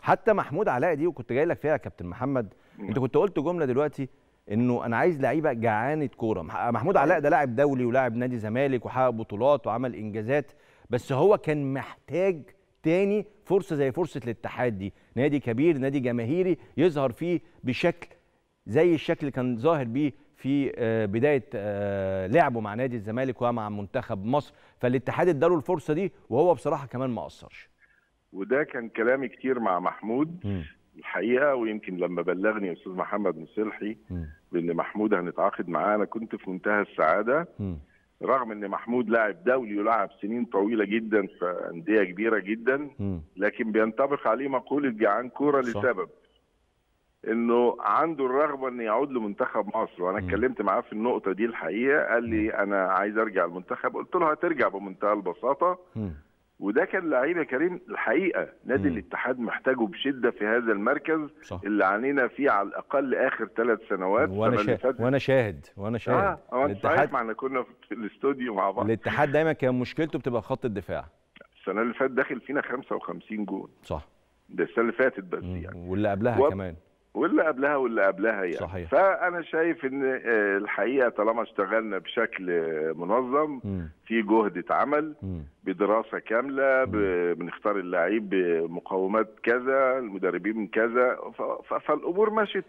حتى محمود علاء دي وكنت جاي لك فيها يا كابتن محمد انت كنت قلت جمله دلوقتي انه انا عايز لعيبه جعانه كوره مح- محمود علاء ده لاعب دولي ولاعب نادي زمالك وحقق بطولات وعمل انجازات بس هو كان محتاج تاني فرصه زي فرصه الاتحاد دي نادي كبير نادي جماهيري يظهر فيه بشكل زي الشكل اللي كان ظاهر بيه في آه، بدايه آه، لعبه مع نادي الزمالك ومع منتخب مصر فالاتحاد اداله الفرصه دي وهو بصراحه كمان ما قصرش وده كان كلامي كتير مع محمود الحقيقه ويمكن لما بلغني استاذ محمد مصلحي بان محمود هنتعاقد معاه انا كنت في منتهى السعاده رغم ان محمود لاعب دولي ولعب سنين طويله جدا في انديه كبيره جدا لكن بينطبق عليه مقوله جعان كوره صح. لسبب انه عنده الرغبه ان يعود لمنتخب مصر وانا مم. اتكلمت معاه في النقطه دي الحقيقه قال لي انا عايز ارجع المنتخب قلت له هترجع بمنتهى البساطه وده كان لعيب يا كريم الحقيقه نادي مم. الاتحاد محتاجه بشده في هذا المركز صح اللي عانينا فيه على الاقل اخر ثلاث سنوات وانا السنة اللي شاهد فاتت- وانا شاهد وانا شاهد اه هو انت الاتحاد صحيح ما احنا كنا في الاستوديو مع بعض الاتحاد دايما كان مشكلته بتبقى خط الدفاع السنه اللي فاتت داخل فينا 55 جول صح ده السنه اللي فاتت بس مم. يعني واللي قبلها و- كمان واللي قبلها واللي قبلها يعني صحيح. فانا شايف ان آه، الحقيقه طالما اشتغلنا بشكل آه، منظم مم. في جهد اتعمل مم. بدراسه كامله ب- بنختار اللعيب بمقومات كذا المدربين من كذا ف- ف- فالامور مشت